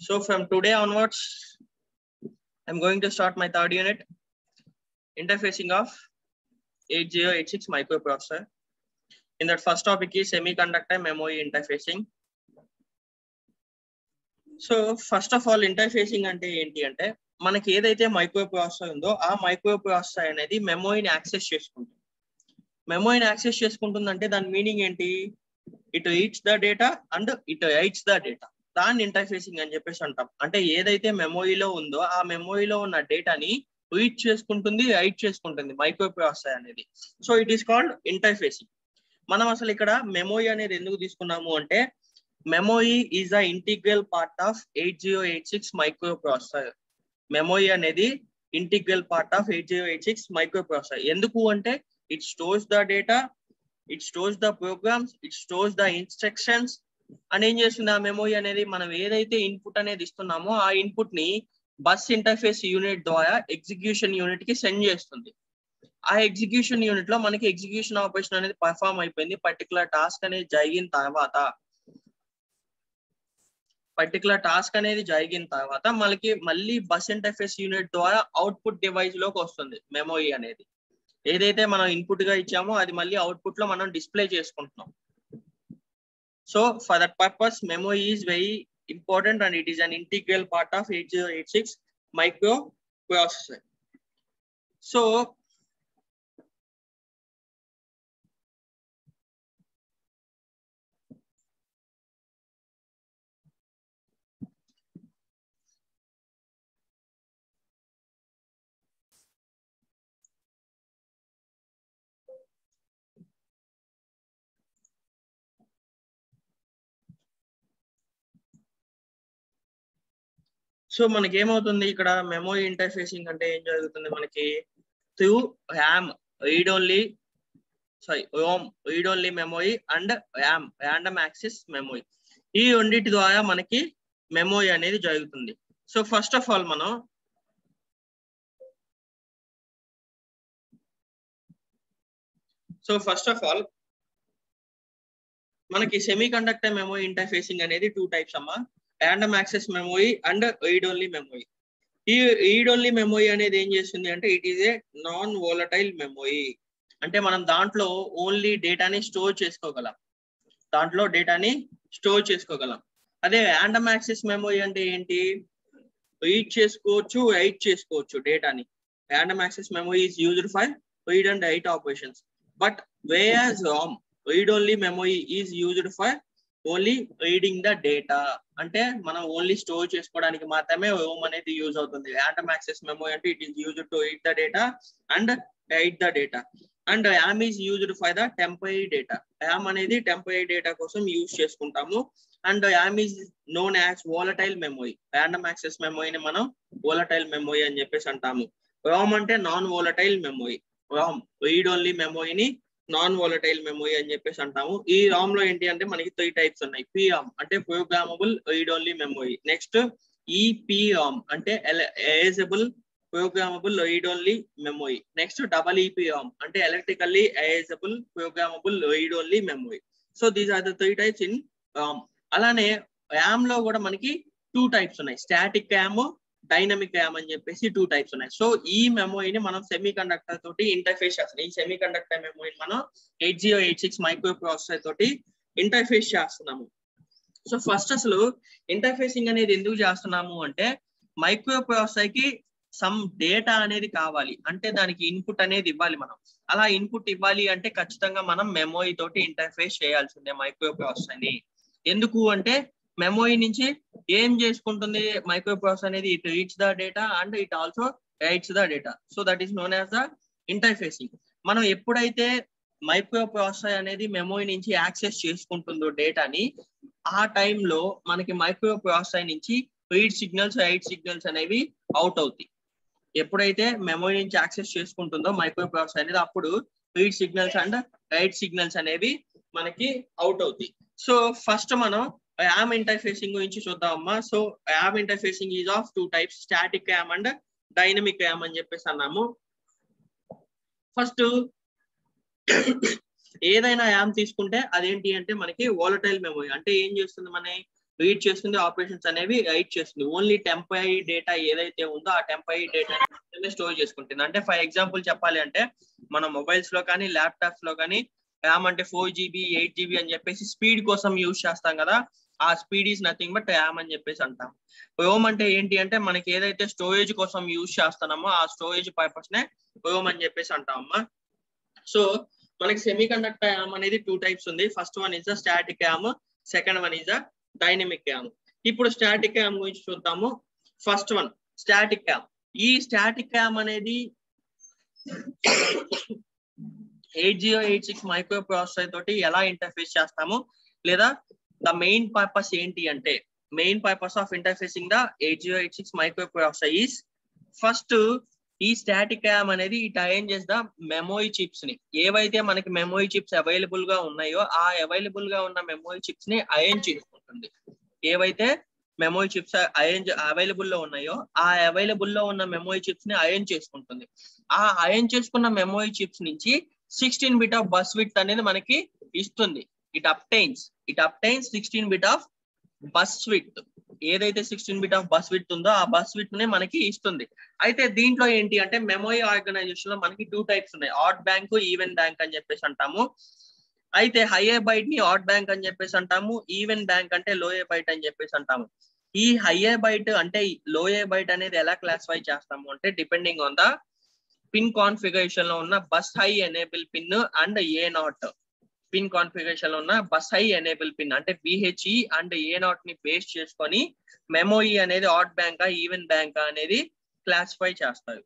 So from today onwards, I'm going to start my third unit, interfacing of 8086 microprocessor. In that first topic is semiconductor memory interfacing. So first of all interfacing అంటే ఏంటి అంటే మనకి ఏదైతే micro processor ఉందో ఆ micro microprocessor అనేది మెమోరీని access చేసుకుంటుంది మెమోరీని access చేసుకుంటుందంటే దాని మీనింగ్ ఏంటి it reach the data and it writes the data దాన్ని ఇంటర్ఫేసింగ్ అని చెప్పేసి అంటాం అంటే ఏదైతే మెమోరీలో ఉందో ఆ మెమోరీలో ఉన్న డేటాని రీచ్ చేసుకుంటుంది రైట్ చేసుకుంటుంది మైక్రో ప్రాసెసర్ అనేది so it is called interfacing మనం అసలు ఇక్కడ మెమోరీ అనేది ఎందుకు తీసుకున్నాము అంటే memory is a integral part of eight zero eight six microprocessor memory అనేది integral part of eight zero eight six microprocessor ఎందుకు అంటే it stores the data it stores the programs it stores the instructions అని ఏం చేస్తుంది ఆ memory అనేది మనం ఏదైతే ఇన్పుట్ అనేది ఇస్తున్నామో ఆ ఇన్పుట్ ని బస్ ఇంటర్ఫేస్ యూనిట్ ద్వారా ఎగ్జిక్యూషన్ యూనిట్ కి సెండ్ చేస్తుంది ఆ ఎగ్జిక్యూషన్ యూనిట్ లో మనకి ఎగ్జిక్యూషన్ ఆపరేషన్ అనేది పర్ఫామ్ అయిపోయింది పర్టికులర్ టాస్క్ అనేది జరిగిన తర్వాత పర్టికులర్ టాస్క్ అనేది జరిగిన తర్వాత మనకి మళ్ళీ బస్ ఇంటర్ఫేస్ యూనిట్ ద్వారా అవుట్పుట్ డివైస్ లోకి వస్తుంది మెమోరీ అనేది ఏదైతే మనం ఇన్పుట్ గా ఇచ్చామో అది మళ్ళీ అవుట్పుట్ లో మనం డిస్ప్లే చేసుకుంటున్నాం so for that purpose memory is very important and it is an integral part of eight zero eight six microprocessor so so మనకి ఏమవుతుంది ఇక్కడ మెమోరీ ఇంటర్ఫేసింగ్ అంటే ఏం జరుగుతుంది మనకి through RAM read only sorry ROM read only memory and RAM random access memory ఈ రెండింటి ద్వారా మనకి మెమోరీ అనేది జరుగుతుంది సో ఫస్ట్ ఆఫ్ ఆల్ మనం సో ఫస్ట్ ఆఫ్ ఆల్ మనకి సెమీ కండక్టర్ మెమోరీ ఇంటర్ఫేసింగ్ అనేది టూ టైప్స్ అమ్మా random access memory and read only memory ఈ రీడ్ ఓన్లీ మెమోరీ అనేది ఏం చేస్తుంది అంటే it is a non volatile memory అంటే మనం దాంట్లో ఓన్లీ డేటాని స్టోర్ చేసుకోగలం దాంట్లో డేటాని స్టోర్ చేసుకోగలం అదే ర్యాండమ్ యాక్సెస్ మెమోరీ అంటే ఏంటి రీడ్ చేసుకోవచ్చు రైట్ చేసుకోవచ్చు డేటాని random access memory is used for read and write operations but whereas ROM read only memory is used for only reading the data అంటే మనం ఓన్లీ స్టోర్ చేసుకోవడానికి మాత్రమే రోమ్ అనేది యూజ్ అవుతుంది ర్యాండమ్ యాక్సెస్ మెమోరీ అంటే it is used to read the data and write the data and RAM is used for the temporary data RAM అనేది temporary data కోసం use చేసుకుంటాము and RAM is known as volatile memory random access మెమోరీని మనం volatile memory అని చెప్పేసి అంటాము ROM అంటే non volatile memory ROM read only మెమోరీని నాన్ వోలటైల్ మెమోరీ అని చెప్పేసి అంటాము ఈ రామ్ లో ఏంటి అంటే మనకి త్రీ టైప్స్ ఉన్నాయి పిరామ్ అంటే programmable read only memory next EPROM అంటే erasable programmable read only memory next double EPROM అంటే electrically erasable programmable read only memory so these are the three types in ROM అలానే RAM లో కూడా మనకి two types ఉన్నాయి static RAM dynamic RAM అని చెప్పేసి two types ఉన్నాయి so ఈ మెమోరీని మనం సెమీ కండక్టర్ తోటి ఇంటర్ఫేస్ చేస్తాం ఈ సెమీ కండక్టర్ మెమోరీని మనం eight zero eight six microprocessor తోటి ఇంటర్ఫేస్ చేస్తున్నాము సో ఫస్ట్ అసలు ఇంటర్ఫేసింగ్ అనేది ఎందుకు చేస్తున్నాము అంటే మైక్రో ప్రాసెసర్ కి సమ్ డేటా అనేది కావాలి అంటే దానికి ఇన్పుట్ అనేది ఇవ్వాలి మనం అలా ఇన్పుట్ ఇవ్వాలి అంటే ఖచ్చితంగా మనం మెమోరీ తోటి ఇంటర్ఫేస్ చేయాల్సిందే మైక్రో ప్రాసెసర్ ని ఎందుకు అంటే మెమోరీ నుంచి ఏం చేసుకుంటుంది మైక్రో ప్రాసెసర్ అనేది it reach the data and it also writes the data so that is known as the interfacing మనం ఎప్పుడైతే మైక్రో ప్రాసెసర్ అనేది మెమోరీ నుంచి యాక్సెస్ చేసుకుంటుందో డేటాని ఆ టైంలో మనకి మైక్రో ప్రాసెసర్ నుంచి రీడ్ సిగ్నల్స్ రైట్ సిగ్నల్స్ అనేవి అవుట్ అవుతాయి ఎప్పుడైతే మెమోరీ నుంచి యాక్సెస్ చేసుకుంటుందో మైక్రో ప్రాసెసర్ అనేది అప్పుడు read signals and write signals అనేవి మనకి అవుట్ అవుతాయి సో ఫస్ట్ మనం యామ్ ఇంటర్ఫేసింగ్ గురించి చూద్దామమ్మా so RAM interfacing is of two types static RAM and dynamic RAM అని చెప్పేసి అన్నాము ఫస్ట్ ఏదైనా యామ్ తీసుకుంటే అదేంటి అంటే మనకి వాలటైల్ మెమొరీ అంటే ఏం చేస్తుంది మన రీడ్ చేస్తుంది ఆపరేషన్స్ అనేవి రైట్ చేస్తుంది ఓన్లీ టెంపరీ డేటా ఏదైతే ఉందో ఆ టెంపరీ డేటా స్టోర్ చేసుకుంటుంది అంటే ఫర్ ఎగ్జాంపుల్ చెప్పాలి అంటే మన మొబైల్స్ లో కానీ ల్యాప్టాప్స్ లో కానీ ర్యామ్ అంటే ఫోర్ జీబీ ఎయిట్ జీబీ అని చెప్పేసి స్పీడ్ కోసం యూజ్ చేస్తాం కదా ఆ speed is nothing but RAM అని చెప్పేసి అంటాం రోమ్ అంటే ఏంటి అంటే మనకి ఏదైతే స్టోరేజ్ కోసం యూజ్ చేస్తున్నామో ఆ స్టోరేజ్ పర్పస్ నే రోమ్ అని చెప్పేసి అంటాం అమ్మా సో మనకి సెమీ కండక్టర్ యామ్ అనేది టూ టైప్స్ ఉంది first one is the static RAM second one is the dynamic RAM ఇప్పుడు స్టాటిక్ యామ్ గురించి చూద్దాము ఫస్ట్ వన్ స్టాటిక్ యామ్ ఈ స్టాటిక్ యామ్ అనేది eight zero eight six microprocessor తోటి ఎలా interface చేస్తాము లేదా ద మెయిన్ పర్పస్ ఏంటి అంటే main purpose of interfacing the eight zero eight six microprocessor is first ఈ స్టాటిక్ యామ్ అనేది it arranges the memory chips ని ఏవైతే మనకి మెమోరీ చిప్స్ అవైలబుల్ గా ఉన్నాయో ఆ అవైలబుల్ గా ఉన్న మెమోరీ చిప్స్ ని అరేంజ్ చేసుకుంటుంది ఏవైతే మెమోరీ చిప్స్ అరేంజ్ అవైలబుల్ లో ఉన్నాయో ఆ అవైలబుల్ లో ఉన్న మెమోరీ చిప్స్ ని అరేంజ్ చేసుకుంటుంది ఆ అరేంజ్ చేసుకున్న మెమోరీ చిప్స్ నుంచి sixteen bit of bus width అనేది మనకి ఇస్తుంది it obtains it obtains sixteen bit of bus width ఏదైతే sixteen bit of bus width ఉందో ఆ బస్ విత్ ని మనకి ఇస్తుంది అయితే దీంట్లో ఏంటి అంటే మెమోరీ ఆర్గనైజేషన్ లో మనకి టూ టైప్స్ ఉన్నాయి ఆట్ బ్యాంక్ ఈవెన్ బ్యాంక్ అని చెప్పేసి అంటాము అయితే హైయర్ బైట్ ని ఆట్ బ్యాంక్ అని చెప్పేసి అంటాము ఈవెన్ బ్యాంక్ అంటే లోయర్ బైట్ అని చెప్పేసి అంటాము ఈ హైయర్ బైట్ అంటే లోయర్ బైట్ అనేది ఎలా క్లాసిఫై చేస్తాము అంటే depending on the pin configuration లో ఉన్న bus high enable pin and A naught pin configuration లో ఉన్న బస్ హై ఎనేబుల్ పిన్ అంటే బిహెచ్ఈ అండ్ ఏ నాట్ ని బేస్ చేసుకొని మెమోరీ అనేది ఆట్ బ్యాంక్ ఈవెన్ బ్యాంక్ అనేది క్లాసిఫై చేస్తారు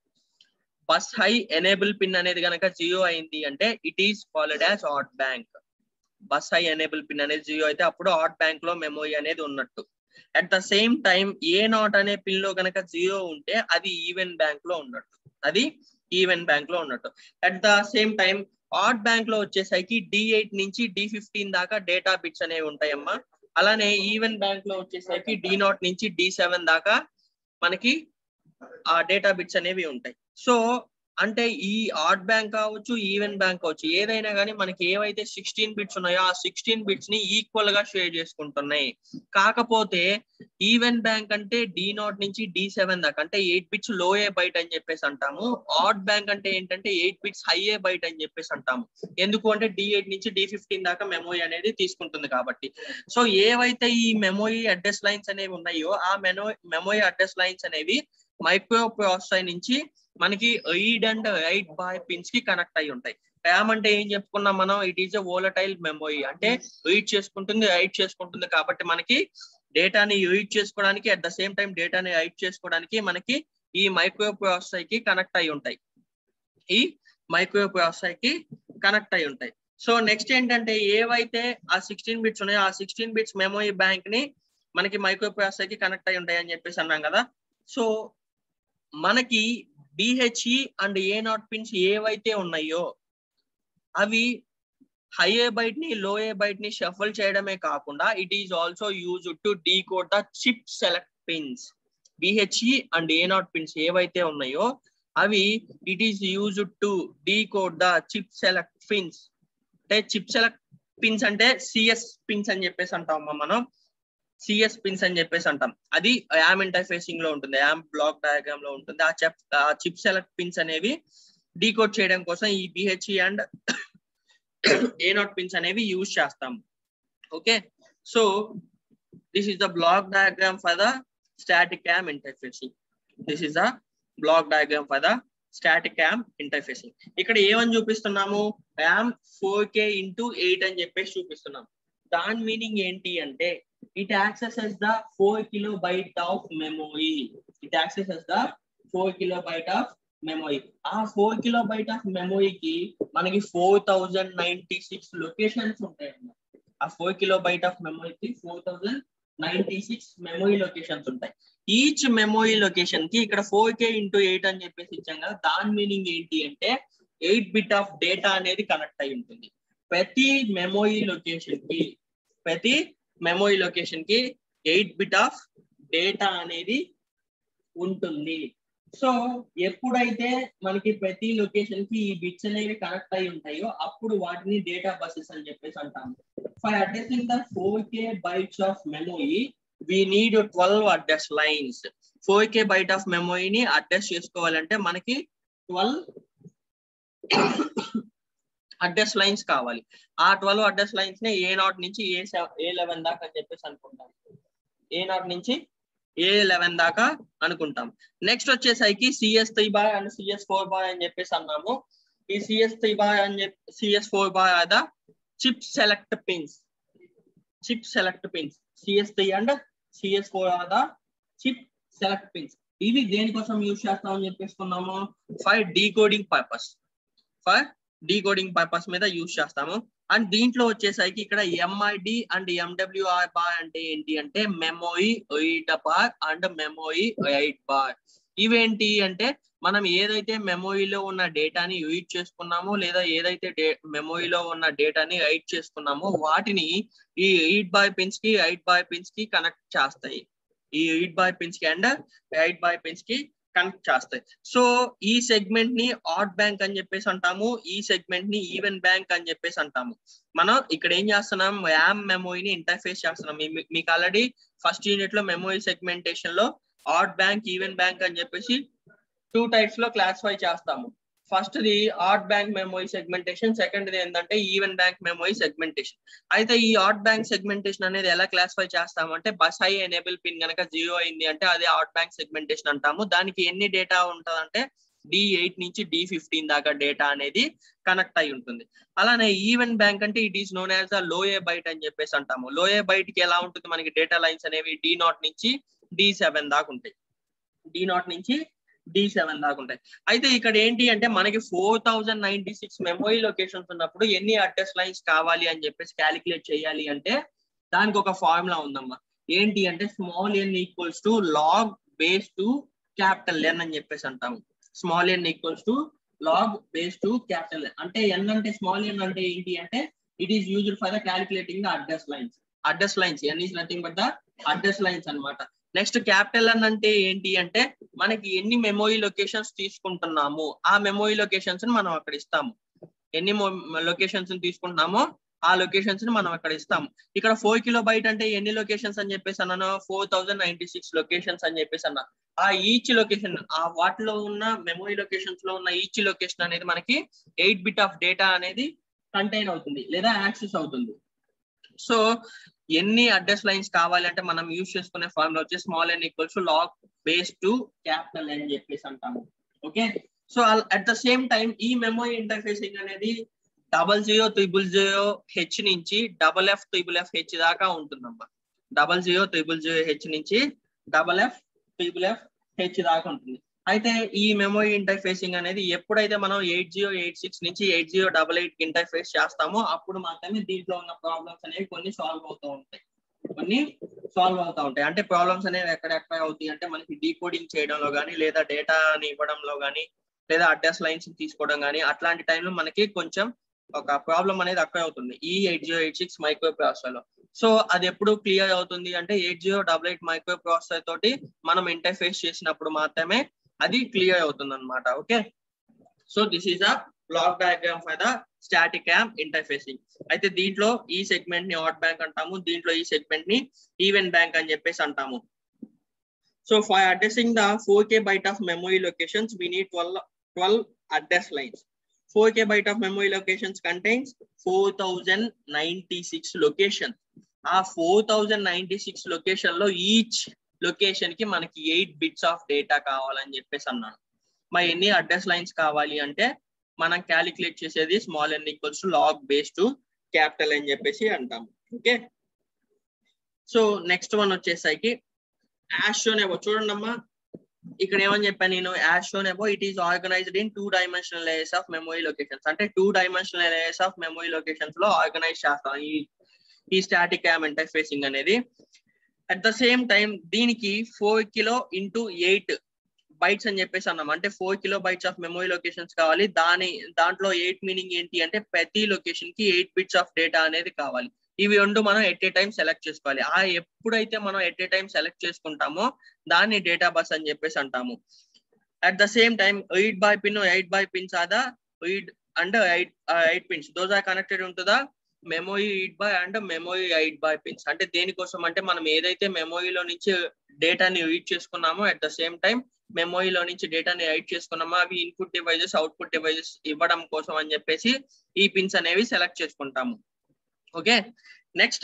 బస్ హై ఎనేబుల్ పిన్ అనేది కనుక జియో అయింది అంటే it is called as odd bank bus high enable pin అనేది జియో అయితే అప్పుడు ఆట్ బ్యాంక్ లో మెమోరీ అనేది ఉన్నట్టు at the same time A naught అనే పిన్ లో కనుక జీరో ఉంటే అది ఈవెన్ బ్యాంక్ లో ఉన్నట్టు అది ఈవెన్ బ్యాంక్ లో ఉన్నట్టు at the same time odd bank లో వచ్చేసరికి డి ఎయిట్ నుంచి డి ఫిఫ్టీన్ దాకా డేటా బిట్స్ అనేవి ఉంటాయమ్మా అలానే ఈవెన్ బ్యాంక్ లో వచ్చేసరికి డి నాట్ నుంచి డి సెవెన్ దాకా మనకి ఆ డేటా బిట్స్ అనేవి ఉంటాయి సో అంటే ఈ ఆట్ బ్యాంక్ కావచ్చు ఈవెన్ బ్యాంక్ కావచ్చు ఏదైనా కానీ మనకి ఏవైతే సిక్స్టీన్ బిట్స్ ఉన్నాయో ఆ సిక్స్టీన్ బిట్స్ ని ఈక్వల్ గా షేర్ చేసుకుంటున్నాయి కాకపోతే ఈవెన్ బ్యాంక్ అంటే డి నాట్ నుంచి డి సెవెన్ దాకా అంటే ఎయిట్ బిట్స్ లోయే బైట్ అని చెప్పేసి అంటాము ఆట్ బ్యాంక్ అంటే ఏంటంటే ఎయిట్ బిట్స్ హైయే బైట్ అని చెప్పేసి అంటాము ఎందుకు అంటే డి ఎయిట్ నుంచి డి ఫిఫ్టీన్ దాకా మెమోరీ అనేది తీసుకుంటుంది కాబట్టి సో ఏవైతే ఈ మెమోరీ అడ్రస్ లైన్స్ అనేవి ఉన్నాయో ఆ మెనో మెమోరీ అడ్రస్ లైన్స్ అనేవి మైక్రో ప్రాసెసర్ నుంచి మనకి read and write bar pins కి కనెక్ట్ అయి ఉంటాయి ర్యామ్ అంటే ఏం చెప్పుకున్నాం మనం it is a volatile memory అంటే రీడ్ చేసుకుంటుంది రైట్ చేసుకుంటుంది కాబట్టి మనకి డేటాని రీడ్ చేసుకోవడానికి అట్ ద సేమ్ టైం డేటాని రైట్ చేసుకోవడానికి మనకి ఈ మైక్రో ప్రాసెసర్ కి కనెక్ట్ అయి ఉంటాయి ఈ మైక్రో ప్రాసెసర్ కి కనెక్ట్ అయి ఉంటాయి సో నెక్స్ట్ ఏంటంటే ఏవైతే ఆ సిక్స్టీన్ బిట్స్ ఉన్నాయో ఆ సిక్స్టీన్ బిట్స్ మెమొరీ బ్యాంక్ ని మనకి మైక్రో ప్రాసెసర్ కి కనెక్ట్ అయి ఉంటాయి అని చెప్పేసి అన్నాం కదా సో మనకి BHE and A naught pins ఏవైతే ఉన్నాయో అవి హైయే బైట్ ని లోయే బైట్ ని షఫల్ చేయడమే కాకుండా it is also use to decode the chip select pins BHE and A naught pins ఏవైతే ఉన్నాయో అవి it is use to decode the chip select pins అంటే చిప్ సెలెక్ట్ పిన్స్ అంటే CS pins అని చెప్పేసి అంటాం మనం CS pins అని చెప్పేసి అంటాం అది యామ్ ఇంటర్ఫేసింగ్ లో ఉంటుంది యామ్ బ్లాక్ డయాగ్రామ్ లో ఉంటుంది ఆ చెప్ ఆ చిప్ సెలెక్ట్ పిన్స్ అనేవి డీకోడ్ చేయడం కోసం ఈ BHE and A naught pins అనేవి యూజ్ చేస్తాం okay so this is the block diagram for the static RAM interfacing this is the block diagram for the static RAM interfacing ఇక్కడ ఏమని చూపిస్తున్నాము RAM four K into eight అని చెప్పేసి చూపిస్తున్నాం దాని meaning ఏంటి అంటే it accesses the 4 kilobyte of memory. It accesses the 4 kilobyte of memory. ఆ ఫోర్ కిలోబైట్ ఆఫ్ మెమొరీకి మనకి four thousand ninety six locations ఉంటాయి ఆ ఫోర్ కిలోబైట్ ఆఫ్ మెమొరీకి four thousand ninety six memory locations ఉంటాయి ఈచ్ మెమొరీ లొకేషన్ కి ఇక్కడ four K into eight అని చెప్పేసి ఇచ్చాం కదా దాని మీనింగ్ ఏంటి అంటే ఎయిట్ బిట్ ఆఫ్ డేటా అనేది కనెక్ట్ అయి ఉంటుంది ప్రతి మెమొరీ లొకేషన్ కి ప్రతి మెమొరీ లొకేషన్ కి ఎయిట్ బిట్ ఆఫ్ డేటా అనేది ఉంటుంది సో ఎప్పుడైతే మనకి ప్రతి లొకేషన్ కి ఈ బిట్స్ అనేవి కనెక్ట్ అయి ఉంటాయో అప్పుడు వాటిని డేటా బస్సెస్ అని చెప్పేసి అంటాము for addressing the four K bytes of memory we need twelve address lines four K byte of మెమోరీని అడ్రస్ చేసుకోవాలంటే మనకి ట్వెల్వ్ అడ్రస్ లైన్స్ కావాలి ఆ ట్వెల్వ్ అడ్రస్ లైన్స్ ని ఏ నాట్ నుంచి ఏ ఏ లెవెన్ దాకా అని చెప్పేసి అనుకుంటాం ఏ నాట్ నుంచి ఏ లెవెన్ దాకా అనుకుంటాం నెక్స్ట్ వచ్చేసరికి CS three bar and CS four bar అని చెప్పేసి అన్నాము ఈ సిఎస్ త్రీ బాయ్ అని చెప్పి సిఎస్ ఫోర్ బాయ్ అద chip select pins chip select pins CS three and CS four అద చిప్ సెలెక్ట్ పిన్స్ ఇవి దేనికోసం యూజ్ చేస్తామని చెప్పేసుకున్నాము for decoding purpose for decoding purpose మీద యూజ్ చేస్తాము అండ్ దీంట్లో వచ్చేసరికి ఇక్కడ ఎంఐడి అండ్ ఎండబ్ల్యూఆర్ బార్ అంటే ఏంటి అంటే memory eight bar and memory eight bar ఇవేంటి అంటే మనం ఏదైతే మెమోరీలో ఉన్న డేటాని యూజ్ చేసుకున్నామో లేదా ఏదైతే మెమోరీలో ఉన్న డేటాని రైట్ చేసుకున్నామో వాటిని ఈ ఎయిట్ బాయ్ పిన్స్ కి ఎయిట్ బాయ్ పిన్స్ కి కనెక్ట్ చేస్తాయి ఈ ఎయిట్ బాయ్ పిన్స్ కి అండ్ ఎయిట్ బాయ్ పిన్స్ కి కనెక్ట్ చేస్తాయి సో ఈ సెగ్మెంట్ ని ఆట్ బ్యాంక్ అని చెప్పేసి అంటాము ఈ సెగ్మెంట్ ని ఈవెన్ బ్యాంక్ అని చెప్పేసి అంటాము మనం ఇక్కడ ఏం చేస్తున్నాం ర్యామ్ మెమోరీని ఇంటర్ఫేస్ చేస్తున్నాం మీ- మీకు ఆల్రెడీ ఫస్ట్ యూనిట్ లో మెమోరీ సెగ్మెంటేషన్ లో ఆట్ బ్యాంక్ ఈవెన్ బ్యాంక్ అని చెప్పేసి టూ టైప్స్ లో క్లాసిఫై చేస్తాము first the odd bank memory segmentation second ఏంటంటే ఈవెన్ బ్యాంక్ మెమోరీ సెగ్మెంటేషన్ అయితే ఈ ఆట్ బ్యాంక్ సెగ్మెంటేషన్ అనేది ఎలా క్లాసిఫై చేస్తామంటే బస్ ఐ ఎనేబుల్ పిన్ కనుక జీరో అయింది అంటే అది ఆట్ బ్యాంక్ సెగ్మెంటేషన్ అంటాము దానికి ఎన్ని డేటా ఉంటుందంటే డి ఎయిట్ నుంచి డి ఫిఫ్టీన్ దాకా డేటా అనేది కనెక్ట్ అయి ఉంటుంది అలానే ఈవెన్ బ్యాంక్ అంటే it is known as the lower byte అని చెప్పేసి అంటాము లోయే బైట్ కి ఎలా ఉంటుంది మనకి డేటా లైన్స్ అనేవి డి నాట్ నుంచి డి సెవెన్ దాకా ఉంటాయి డి నాట్ నుంచి డి సెవెన్ దాకా ఉంటాయి అయితే ఇక్కడ ఏంటి అంటే మనకి four thousand ninety six memory locations ఉన్నప్పుడు ఎన్ని అడ్రస్ లైన్స్ కావాలి అని చెప్పేసి క్యాలిక్యులేట్ చేయాలి అంటే దానికి ఒక ఫార్ములా ఉందమ్మా ఏంటి అంటే small N equals to log base two capital N అని చెప్పేసి అంటాము small N equals to log base two capital N అంటే ఎన్ అంటే స్మాల్ ఎన్ అంటే ఏంటి అంటే it is used for the calculating the address lines address lines N is nothing but the address lines అన్నమాట next capital N అంటే ఏంటి అంటే మనకి ఎన్ని మెమోరీ లొకేషన్స్ తీసుకుంటున్నాము ఆ మెమోరీ లొకేషన్స్ ని మనం అక్కడ ఇస్తాము ఎన్ని లొకేషన్స్ తీసుకుంటున్నామో ఆ లొకేషన్స్ ని మనం అక్కడ ఇస్తాము ఇక్కడ ఫోర్ కిలో బైట్ అంటే ఎన్ని లొకేషన్స్ అని చెప్పేసి అన్నాను four thousand ninety six locations అని చెప్పేసి అన్నా ఆ ఈచ్ లొకేషన్ ఆ వాటిలో ఉన్న మెమొరీ లొకేషన్స్ లో ఉన్న ఈచ్ లొకేషన్ అనేది మనకి ఎయిట్ బిట్ ఆఫ్ డేటా అనేది కంటైన్ అవుతుంది లేదా యాక్సెస్ అవుతుంది సో ఎన్ని అడ్రస్ లైన్స్ కావాలంటే మనం యూజ్ చేసుకునే ఫార్ములా వచ్చి small N equals to log base two capital అని చెప్పేసి అంటాము okay so at the same time ఈ మెమొరీ ఇంటర్ఫేసింగ్ అనేది double zero triple zero H నుంచి double F triple F H దాకా ఉంటుందమ్మా double zero triple zero H నుంచి double F triple F H దాకా ఉంటుంది అయితే ఈ మెమొరీ ఇంటర్ఫేసింగ్ అనేది ఎప్పుడైతే మనం ఎయిట్ జీరో ఎయిట్ సిక్స్ నుంచి eight zero double eight interface చేస్తామో అప్పుడు మాత్రమే దీంట్లో ఉన్న ప్రాబ్లమ్స్ అనేవి కొన్ని సాల్వ్ అవుతూ ఉంటాయి కొన్ని సాల్వ్ అవుతూ ఉంటాయి అంటే ప్రాబ్లమ్స్ అనేవి ఎక్కడెక్కడ అవుతాయి అంటే మనకి డీకోడింగ్ చేయడంలో కానీ లేదా డేటాని ఇవ్వడంలో కానీ లేదా అడ్రస్ లైన్స్ తీసుకోవడం కానీ అట్లాంటి టైంలో మనకి కొంచెం ఒక ప్రాబ్లం అనేది అక్కడ అవుతుంది ఈ eight zero eight six microprocessor లో సో అది ఎప్పుడు క్లియర్ అవుతుంది అంటే eight zero double eight microprocessor తోటి మనం ఇంటర్ఫేస్ చేసినప్పుడు మాత్రమే అది క్లియర్ అవుతుంది అనమాట okay so this is a block diagram for the static RAM interfacing అయితే దీంట్లో ఈ సెగ్మెంట్ ని ఆట్ బ్యాంక్ అంటాము దీంట్లో ఈ సెగ్మెంట్ ని ఈవెన్ బ్యాంక్ అని చెప్పేసి అంటాము so for addressing the four K byte of memory locations we need 12 12 address lines 4k byte of memory locations contains 4096 locations ఆ 4096 లొకేషన్ లో ఈచ్ లొకేషన్ కి మనకి ఎయిట్ బిట్స్ ఆఫ్ డేటా కావాలని చెప్పేసి అన్నాను మరి ఎన్ని అడ్రస్ లైన్స్ కావాలి అంటే మనం క్యాలిక్యులేట్ చేసేది small N equals to log base two capital అని చెప్పేసి అంటాము ఓకే సో నెక్స్ట్ వన్ వచ్చేసరికి యాషోనేవో చూడండి అమ్మా ఇక్కడ ఏమని చెప్పాను నేను యాషోనేవో it is organized in two dimensional layers of memory locations అంటే two dimensional layers of memory locations లో ఆర్గనైజ్ చేస్తాం ఈ ఈ స్టాటిక్ యామ్ ఇంటర్ఫేసింగ్ అనేది అట్ ద సేమ్ టైం దీనికి four kilo into eight bytes అని చెప్పేసి అన్నాం అంటే four kilo bytes of memory locations కావాలి దాని దాంట్లో ఎయిట్ మీనింగ్ ఏంటి అంటే ప్రతి లొకేషన్ కి ఎయిట్ బిట్స్ ఆఫ్ డేటా అనేది కావాలి ఇవి రెండు మనం ఎట్ ఏ టైం సెలెక్ట్ చేసుకోవాలి ఆ ఎప్పుడైతే మనం ఎట్ ఏ టైం సెలెక్ట్ చేసుకుంటామో దాన్ని డేటా బస్ అని చెప్పేసి అంటాము at the same time 8 by pin or 8 by pins are the 8 and 8 uh, 8 pins those are connected into the memory eight by and memory eight by pins అంటే దేనికోసం అంటే మనం ఏదైతే మెమోరీలో నుంచి డేటాని రీడ్ చేసుకున్నామో అట్ ద సేమ్ టైం మెమోరీలో నుంచి డేటాని రైట్ చేసుకున్నామో అవి ఇన్పుట్ డివైజెస్ అవుట్పుట్ డివైజెస్ ఇవ్వడం కోసం అని చెప్పేసి ఈ పిన్స్ అనేవి సెలెక్ట్ చేసుకుంటాము ఓకే నెక్స్ట్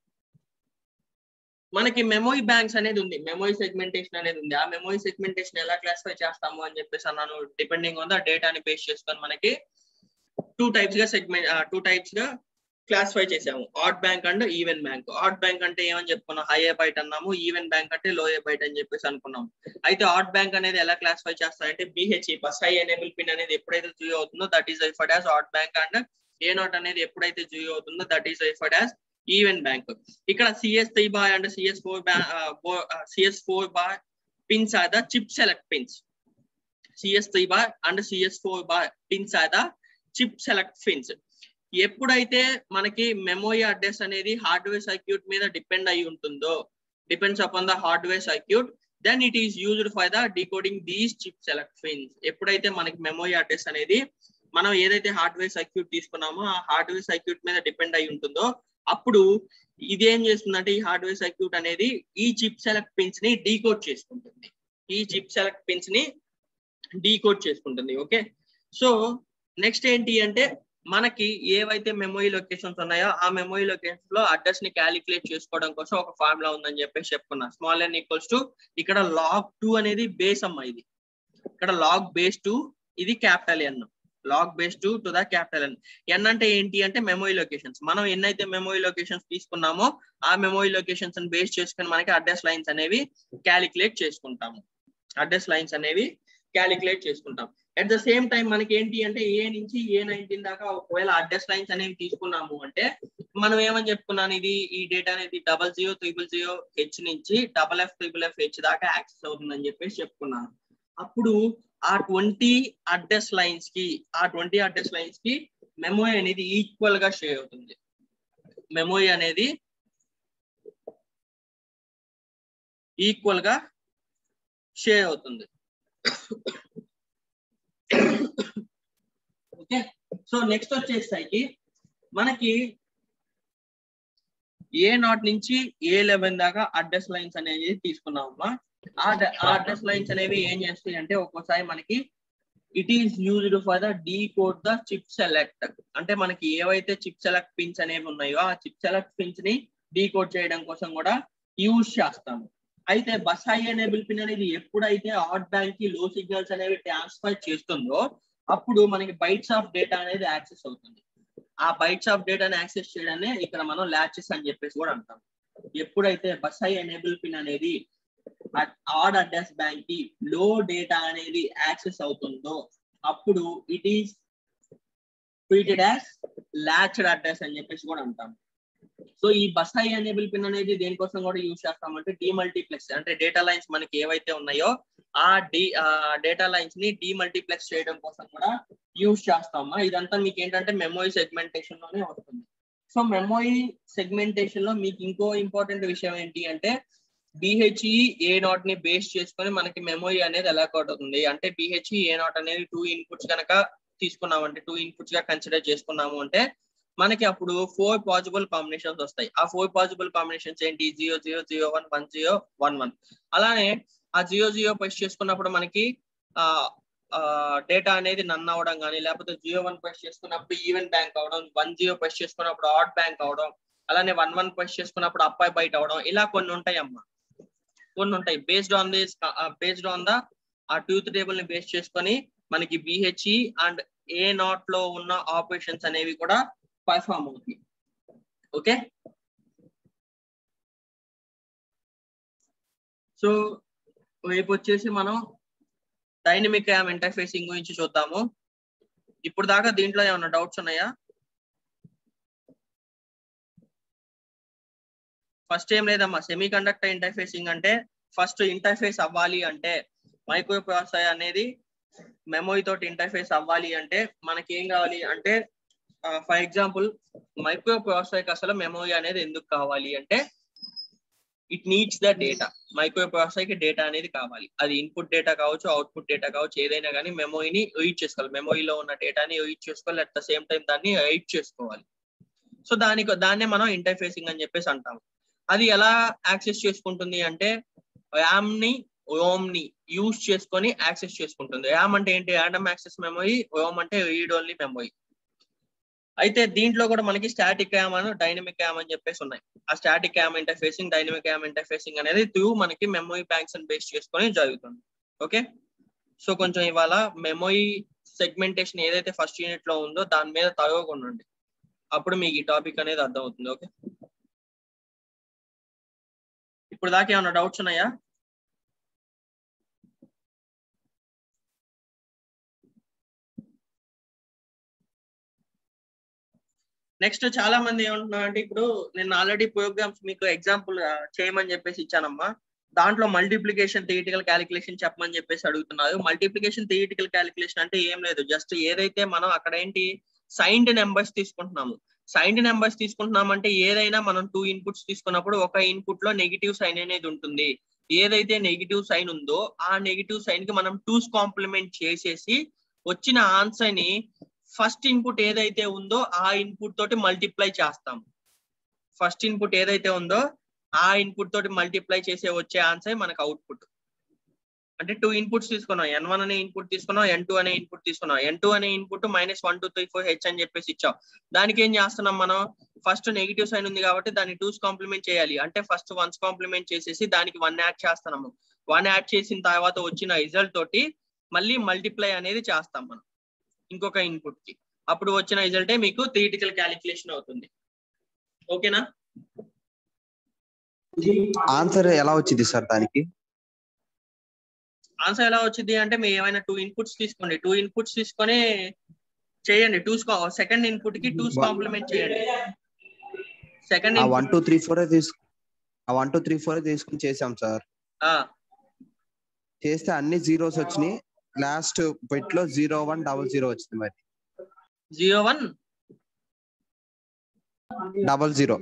మనకి మెమోరీ బ్యాంక్స్ అనేది ఉంది మెమోరీ సెగ్మెంటేషన్ అనేది ఉంది ఆ మెమోరీ సెగ్మెంటేషన్ ఎలా క్లాసిఫై చేస్తాము అని చెప్పేసి అన్నాను డిపెండింగ్ ఆన్ ద డేటాని బేస్ చేసుకొని మనకి టూ టైప్స్ గా సెగ్మెంట్ టూ టైప్స్ గా క్లాసిఫై చేసాము odd bank and even bank odd bank అంటే ఏమని చెప్పుకున్నాం హై బైట్ అన్నాము ఈవెన్ బ్యాంక్ అంటే లో బైట్ అని చెప్పేసి అనుకున్నాం అయితే ఆట్ బ్యాంక్ అనేది ఎలా క్లాసిఫై చేస్తారంటే BHE bus high enable pin అనేది ఎప్పుడైతే జియో అవుతుందో that is referred as odd bank and A naught అనేది ఎప్పుడైతే జియో అవుతుందో that is referred as even bank ఇక్కడ CS three bar and CS four CS four bar pins are the chip select pins CS three bar and CS four bar pins are the chip select pins ఎప్పుడైతే మనకి memory address అనేది hardware circuit మీద depend అయి ఉంటుందో depends upon the hardware circuit then it is used for the decoding these chip select pins ఎప్పుడైతే మనకి memory address అనేది మనం ఏదైతే హార్డ్వేర్ సర్క్యూట్ తీసుకున్నామో ఆ హార్డ్వేర్ సర్క్యూట్ మీద డిపెండ్ అయి ఉంటుందో అప్పుడు ఇది ఏం చేస్తుందంటే ఈ హార్డ్వేర్ సర్క్యూట్ అనేది ఈ చిప్ సెలెక్ట్ పిన్స్ ని డీకోడ్ చేసుకుంటుంది ఈ చిప్ సెలెక్ట్ పిన్స్ ని డీకోడ్ చేసుకుంటుంది ఓకే సో నెక్స్ట్ ఏంటి అంటే మనకి ఏవైతే మెమొరీ లొకేషన్స్ ఉన్నాయో ఆ మెమొరీ లొకేషన్స్ లో అడ్రస్ ని క్యాలిక్యులేట్ చేసుకోవడం కోసం ఒక ఫార్ములా ఉందని చెప్పేసి చెప్పుకున్నా స్మాల్ ఎన్ ఈక్వల్స్ టు ఇక్కడ లాగ్ టూ అనేది బేస్ అమ్మ ఇది ఇక్కడ లాగ్ బేస్ టూ ఇది capital N log base two to the capital N N అంటే ఏంటి అంటే మెమొరీ లొకేషన్స్ మనం ఎన్నైతే మెమొరీ లొకేషన్స్ తీసుకున్నామో ఆ మెమొరీ లొకేషన్స్ బేస్ చేసుకుని మనకి అడ్రస్ లైన్స్ అనేవి క్యాలిక్యులేట్ చేసుకుంటాము అడ్రస్ లైన్స్ అనేవి క్యాలిక్యులేట్ చేసుకుంటాం అట్ ద సేమ్ టైం మనకి ఏంటి అంటే ఏ నుంచి ఏ నైన్టీన్ దాకా ఒకవేళ అడ్రస్ లైన్స్ అనేవి తీసుకున్నాము అంటే మనం ఏమని చెప్పుకున్నాను ఇది ఈ డేటా అనేది double zero triple zero H నుంచి double F triple F H దాకా యాక్సెస్ అవుతుందని చెప్పేసి చెప్పుకున్నాను అప్పుడు ఆ ట్వంటీ అడ్రస్ లైన్స్ కి ఆ ట్వంటీ అడ్రస్ లైన్స్ కి మెమోరీ అనేది ఈక్వల్ గా షేర్ అవుతుంది మెమోరీ అనేది ఈక్వల్ గా షేర్ అవుతుంది ఓకే సో నెక్స్ట్ వచ్చేసరికి మనకి ఏ నాట్ నుంచి ఏ లెవెన్ దాకా అడ్రస్ లైన్స్ అనేది తీసుకున్నామమ్మా ఆ అడ్రస్ లైన్స్ అనేవి ఏం చేస్తాయి అంటే ఒక్కోసారి మనకి it is used for the decode the chip select అంటే మనకి ఏవైతే చిప్ సెలెక్ట్ పిన్స్ అనేవి ఉన్నాయో ఆ చిప్ సెలెక్ట్ పిన్స్ ని డీ కోడ్ చేయడం కోసం కూడా యూజ్ చేస్తాము అయితే బస్ హై ఎనేబుల్ పిన్ అనేది ఎప్పుడైతే ఆట్ బ్యాంక్ కి లో సిగ్నల్స్ అనేవి ట్రాన్స్ఫర్ చేస్తుందో అప్పుడు మనకి బైట్స్ ఆఫ్ డేటా అనేది యాక్సెస్ అవుతుంది ఆ బైట్స్ ఆఫ్ డేటాని యాక్సెస్ చేయడాన్ని ఇక్కడ మనం లాచెస్ అని చెప్పేసి కూడా అంటాం ఎప్పుడైతే బస్ హై ఎనేబుల్ పిన్ అనేది ఆడ్ అడ్రస్ బ్యాంక్ కి లో డేటా అనేది యాక్సెస్ అవుతుందో అప్పుడు it is treated as latched address అని చెప్పేసి కూడా అంటాం సో ఈ బస్ హై ఎనేబుల్ పిన్ అనేది దేనికోసం కూడా యూజ్ చేస్తామంటే డిమల్టీప్లెక్స్ అంటే డేటా లైన్స్ మనకి ఏవైతే ఉన్నాయో ఆ డి డేటా లైన్స్ ని డిమల్టీప్లెక్స్ చేయడం కోసం కూడా యూజ్ చేస్తామా ఇదంతా మీకు ఏంటంటే మెమోరీ సెగ్మెంటేషన్ లోనే వస్తుంది సో మెమోరీ సెగ్మెంటేషన్ లో మీకు ఇంకో ఇంపార్టెంట్ విషయం ఏంటి అంటే బిహెచ్ఈ ఏ నాట్ ని బేస్ చేసుకొని మనకి మెమోరీ అనేది ఎలా కోట్ అవుతుంది అంటే బిహెచ్ఈ ఏ నాట్ అనేది టూ ఇన్పుట్స్ కనుక తీసుకున్నాము అంటే టూ ఇన్పుట్స్ గా కన్సిడర్ చేసుకున్నాము అంటే మనకి అప్పుడు ఫోర్ పాసిబుల్ కాంబినేషన్స్ వస్తాయి ఆ ఫోర్ పాసిబుల్ కాంబినేషన్స్ ఏంటి zero zero zero one one zero one one అలానే ఆ జియో జియో ప్రెస్ చేసుకున్నప్పుడు మనకి ఆ డేటా అనేది నన్ అవడం కానీ లేకపోతే జియో వన్ ప్రెస్ చేసుకున్నప్పుడు ఈవెన్ బ్యాంక్ అవడం వన్ జియో ప్రెస్ చేసుకున్నప్పుడు ఆట్ బ్యాంక్ అవడం అలానే వన్ వన్ ప్రెస్ చేసుకున్నప్పుడు అప్పాయి బయట అవడం ఇలా కొన్ని ఉంటాయి అమ్మ కొన్ని ఉంటాయి based on this based on the ఆ ట్యూత్ టేబుల్ ని బేస్ చేసుకొని మనకి బిహెచ్ఈ అండ్ ఏ నాట్ లో ఉన్న ఆపరేషన్స్ అనేవి కూడా పర్ఫామ్ అవుతాయి ఓకే సో రేపు వచ్చేసి మనం డైనమిక్ యామ్ ఇంటర్ఫేసింగ్ గురించి చూద్దాము ఇప్పుడు దాకా దీంట్లో ఏమైనా డౌట్స్ ఉన్నాయా ఫస్ట్ ఏం లేదమ్మా సెమీ కండక్టర్ ఇంటర్ఫేసింగ్ అంటే ఫస్ట్ ఇంటర్ఫేస్ అవ్వాలి అంటే మైక్రో ప్రాసెసర్ అనేది మెమొరీ తోటి ఇంటర్ఫేస్ అవ్వాలి అంటే మనకి ఏం కావాలి అంటే ఫర్ ఎగ్జాంపుల్ మైక్రో ప్రాసెసర్ అసలు మెమొరీ అనేది ఎందుకు కావాలి అంటే it needs the data microprocessor కి డేటా అనేది కావాలి అది ఇన్పుట్ డేటా కావచ్చు అవుట్పుట్ డేటా కావచ్చు ఏదైనా కానీ మెమోరీని ఎయిట్ చేసుకోవాలి మెమోరీలో ఉన్న డేటాని ఎయిట్ చేసుకోవాలి అట్ ద సేమ్ టైం దాన్ని ఎయిట్ చేసుకోవాలి సో దానికి దాన్నే మనం ఇంటర్ఫేసింగ్ అని చెప్పేసి అంటాం అది ఎలా యాక్సెస్ చేసుకుంటుంది అంటే ర్యామ్ ని రోమ్ ని యూజ్ చేసుకొని యాక్సెస్ చేసుకుంటుంది ర్యామ్ అంటే ఏంటి ర్యాండమ్ యాక్సెస్ మెమరీ రోమ్ అంటే రీడ్ ఓన్లీ మెమరీ అయితే దీంట్లో కూడా మనకి స్టాటిక్ ర్యామ్ అని డైనమిక్ ర్యామ్ అని చెప్పేసి ఉన్నాయి ఆ static RAM interfacing dynamic RAM interfacing అనేది త్రూ మనకి మెమరీ బ్యాంక్స్ అని బేస్ చేసుకొని జరుగుతుంది ఓకే సో కొంచెం ఇవాళ మెమరీ సెగ్మెంటేషన్ ఏదైతే ఫస్ట్ యూనిట్ లో ఉందో దాని మీద తరగకుండా ఉండండి అప్పుడు మీకు ఈ టాపిక్ అనేది అర్థం అవుతుంది ఓకే ఇప్పుడు దాకా ఏమైనా డౌట్స్ ఉన్నాయా నెక్స్ట్ చాలా మంది ఏమంటున్నారు అంటే ఇప్పుడు నేను ఆల్రెడీ ప్రోగ్రామ్స్ మీకు ఎగ్జాంపుల్ చేయమని చెప్పేసి ఇచ్చానమ్మా దాంట్లో మల్టిప్లికేషన్ థియటికల్ క్యాలిక్యులేషన్ చెప్పమని చెప్పేసి అడుగుతున్నారు మల్టిప్లికేషన్ థియటికల్ క్యాలిక్యులేషన్ అంటే ఏం లేదు జస్ట్ ఏదైతే మనం అక్కడ ఏంటి సైన్డ్ నెంబర్స్ తీసుకుంటున్నాము సైన్డ్ నెంబర్స్ తీసుకుంటున్నామంటే ఏదైనా మనం టూ ఇన్పుట్స్ తీసుకున్నప్పుడు ఒక ఇన్పుట్ లో నెగిటివ్ సైన్ అనేది ఉంటుంది ఏదైతే నెగిటివ్ సైన్ ఉందో ఆ నెగిటివ్ సైన్ కి మనం టూస్ కాంప్లిమెంట్ చేసేసి వచ్చిన ఆన్సర్ ని ఫస్ట్ ఇన్పుట్ ఏదైతే ఉందో ఆ ఇన్పుట్ తోటి మల్టిప్లై చేస్తాం ఫస్ట్ ఇన్పుట్ ఏదైతే ఉందో ఆ ఇన్పుట్ తోటి మల్టిప్లై చేసే వచ్చే ఆన్సర్ మనకు అవుట్పుట్ అంటే టూ ఇన్పుట్స్ తీసుకున్నాం ఎన్ వన్ అనే ఇన్పుట్ తీసుకున్నాం ఎన్ టూ అనే ఇన్పుట్ తీసుకున్నాం ఎన్ టూ అనే input minus one two three four H అని చెప్పేసి ఇచ్చాం దానికి ఏం చేస్తున్నాం మనం ఫస్ట్ నెగిటివ్ సైన్ ఉంది కాబట్టి దాన్ని టూస్ కాంప్లిమెంట్ చేయాలి అంటే ఫస్ట్ వన్స్ కాంప్లిమెంట్ చేసేసి దానికి వన్ యాడ్ చేస్తున్నాము వన్ యాడ్ చేసిన తర్వాత వచ్చిన రిజల్ట్ తోటి మళ్ళీ మల్టిప్లై అనేది చేస్తాం మనం ఇంకొక ఇన్పుట్ కి అప్పుడు వచ్చిన రిజల్టే మీకు థియటికల్ క్యాలిక్యులేషన్ అవుతుంది ఓకేనా ఆన్సర్ ఎలా వచ్చింది సార్ దానికి ఆన్సర్ ఎలా వచ్చింది అంటే మీరు ఏమైనా టూ ఇన్పుట్స్ తీసుకోండి టూ ఇన్పుట్స్ తీసుకొని చేయండి టూస్ సెకండ్ ఇన్పుట్ కి టూస్ కాంప్లిమెంట్ చేయండి సెకండ్ ఆ వన్ టూ త్రీ ఫోర్ తీసుకు ఆ వన్ టూ త్రీ ఫోర్ తీసుకుని చేసాం సార్ చేస్తే అన్ని జీరోస్ వచ్చినాయి లాస్ట్ బిట్ లో జీరో వన్ డబల్ జీరో వచ్చింది మరి zero one double zero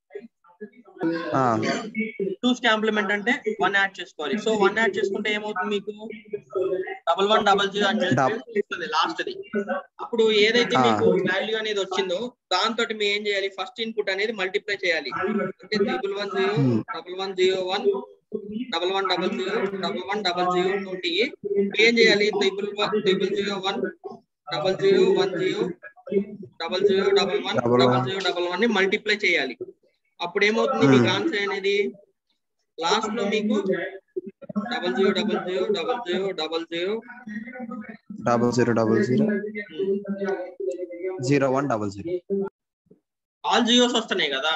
two's complement అంటే వన్ యాడ్ చేసుకోవాలి సో వన్ యాడ్ చేసుకుంటే ఏమవుతుంది మీకు డబల్ వన్ డబల్ జీరో అని చెప్పి లాస్ట్ ది అప్పుడు ఏదైతే మీకు వాల్యూ అనేది వచ్చిందో దాంతో మీరు ఏం చేయాలి ఫస్ట్ ఇన్పుట్ అనేది మల్టిప్లై చేయాలి అంటే triple one zero double one zero one double one double zero double one double zero తోటి ఏం చేయాలి triple one triple zero one double zero one zero double zero double one double zero double one ని multiply చేయాలి అప్పుడు ఏమవుతుంది మీకు answer అనేది last లో మీకు double zero double zero double zero double zero double zero double zero zero one double zero all zeros వస్తున్నాయి కదా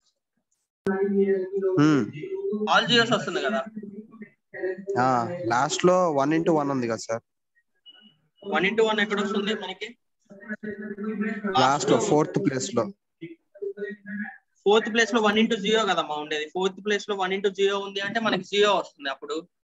ఆల్ జీరోస్ వస్తుంది కదా లాస్ట్ లో వన్ ఇంటూ వన్ ఉంది కదా సార్ వన్ ఇంటూ వన్ ఎక్కడ వస్తుంది మనకి లాస్ట్ లో ఫోర్త్ ప్లేస్ లో ఫోర్త్ ప్లేస్ లో వన్ ఇంటూ జీరో కదమ్మా ఉండేది ఫోర్త్ ప్లేస్ లో వన్ ఇంటూ జీరో ఉంది అంటే మనకి జీరో వస్తుంది అప్పుడు